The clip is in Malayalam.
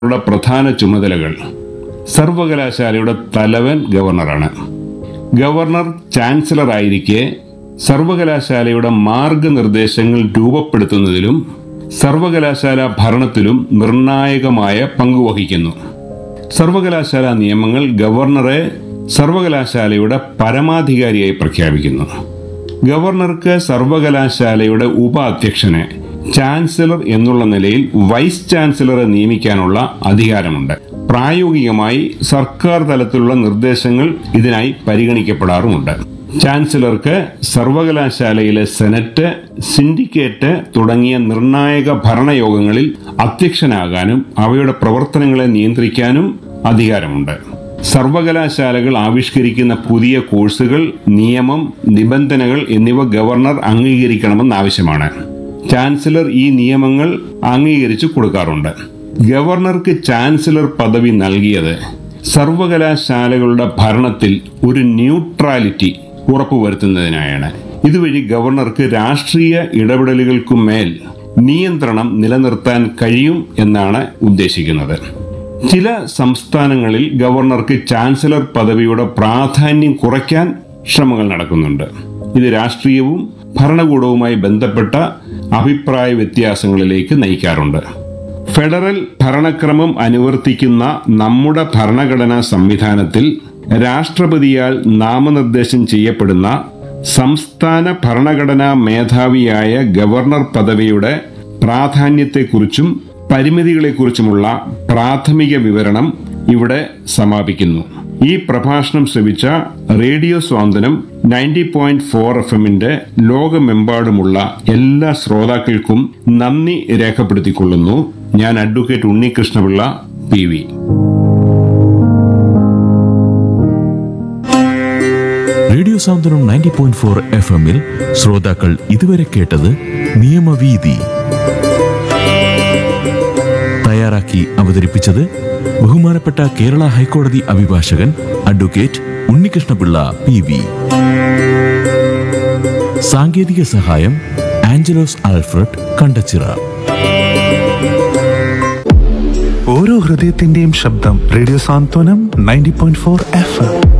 യുടെ പ്രധാന ചുമതലകൾ സർവകലാശാലയുടെ തലവൻ ഗവർണറാണ് ഗവർണർ ചാൻസലർ ആയിരിക്കെ സർവകലാശാലയുടെ മാർഗനിർദ്ദേശങ്ങൾ രൂപപ്പെടുത്തുന്നതിലും സർവകലാശാല ഭരണത്തിലും നിർണായകമായ പങ്കുവഹിക്കുന്നു സർവകലാശാല നിയമങ്ങൾ ഗവർണറെ സർവകലാശാലയുടെ പരമാധികാരിയായി പ്രഖ്യാപിക്കുന്നു ഗവർണർക്ക് സർവകലാശാലയുടെ ഉപ അധ്യക്ഷനെ ചാൻസലർ എന്നുള്ള നിലയിൽ വൈസ് ചാൻസലറെ നിയമിക്കാനുള്ള അധികാരമുണ്ട് പ്രായോഗികമായി സർക്കാർ തലത്തിലുള്ള നിർദ്ദേശങ്ങൾ ഇതിനായി പരിഗണിക്കപ്പെടാറുമുണ്ട് ചാൻസലർക്ക് സർവകലാശാലയിലെ സെനറ്റ് സിൻഡിക്കേറ്റ് തുടങ്ങിയ നിർണായക ഭരണയോഗങ്ങളിൽ അധ്യക്ഷനാകാനും അവയുടെ പ്രവർത്തനങ്ങളെ നിയന്ത്രിക്കാനും അധികാരമുണ്ട് സർവകലാശാലകൾ ആവിഷ്കരിക്കുന്ന പുതിയ കോഴ്സുകൾ നിയമം നിബന്ധനകൾ എന്നിവ ഗവർണർ അംഗീകരിക്കണമെന്ന് ആവശ്യമാണ് ചാൻസലർ ഈ നിയമങ്ങൾ അംഗീകരിച്ചു കൊടുക്കാറുണ്ട് ഗവർണർക്ക് ചാൻസലർ പദവി നൽകിയത് സർവകലാശാലകളുടെ ഭരണത്തിൽ ഒരു ന്യൂട്രാലിറ്റി ഉറപ്പുവരുത്തുന്നതിനായാണ് ഇതുവഴി ഗവർണർക്ക് രാഷ്ട്രീയ ഇടപെടലുകൾക്കുമേൽ നിയന്ത്രണം നിലനിർത്താൻ കഴിയും എന്നാണ് ഉദ്ദേശിക്കുന്നത് ചില സംസ്ഥാനങ്ങളിൽ ഗവർണർക്ക് ചാൻസലർ പദവിയുടെ പ്രാധാന്യം കുറയ്ക്കാൻ ശ്രമങ്ങൾ നടക്കുന്നുണ്ട് ഇത് രാഷ്ട്രീയവും ഭരണകൂടവുമായി ബന്ധപ്പെട്ട അഭിപ്രായ വ്യത്യാസങ്ങളിലേക്ക് നയിക്കാറുണ്ട് ഫെഡറൽ ഭരണക്രമം അനുവർത്തിക്കുന്ന നമ്മുടെ ഭരണഘടനാ സംവിധാനത്തിൽ രാഷ്ട്രപതിയാൽ നാമനിർദ്ദേശം ചെയ്യപ്പെടുന്ന സംസ്ഥാന ഭരണഘടനാ മേധാവിയായ ഗവർണർ പദവിയുടെ പ്രാധാന്യത്തെക്കുറിച്ചും പരിമിതികളെക്കുറിച്ചുമുള്ള പ്രാഥമിക വിവരണം ഇവിടെ സമാപിക്കുന്നു ഈ പ്രഭാഷണം ശ്രവിച്ച radio Santhwanam ninety point four F എമ്മിന്റെ ലോകമെമ്പാടുമുള്ള എല്ലാ ശ്രോതാക്കൾക്കും നന്ദി രേഖപ്പെടുത്തിക്കൊള്ളുന്നു ഞാൻ advocate Unnikrishnapillai P V radio Santhwanam ninety point four F എമ്മിൽ ശ്രോതാക്കൾ ഇതുവരെ കേട്ടത് നിയമവീതി തയ്യാറാക്കി അവതരിപ്പിച്ചത് ബഹുമാനപ്പെട്ട കേരള ഹൈക്കോടതി അഭിഭാഷകൻ അഡ്വക്കേറ്റ് ഉണ്ണികൃഷ്ണപിള്ള പി വി സാങ്കേതിക സഹായം ആഞ്ചലോസ് ആൽഫ്രഡ് കണ്ടച്ചിറ ഓരോ ഹൃദയത്തിന്റെയും ശബ്ദം radio Santhwanam ninety point four F M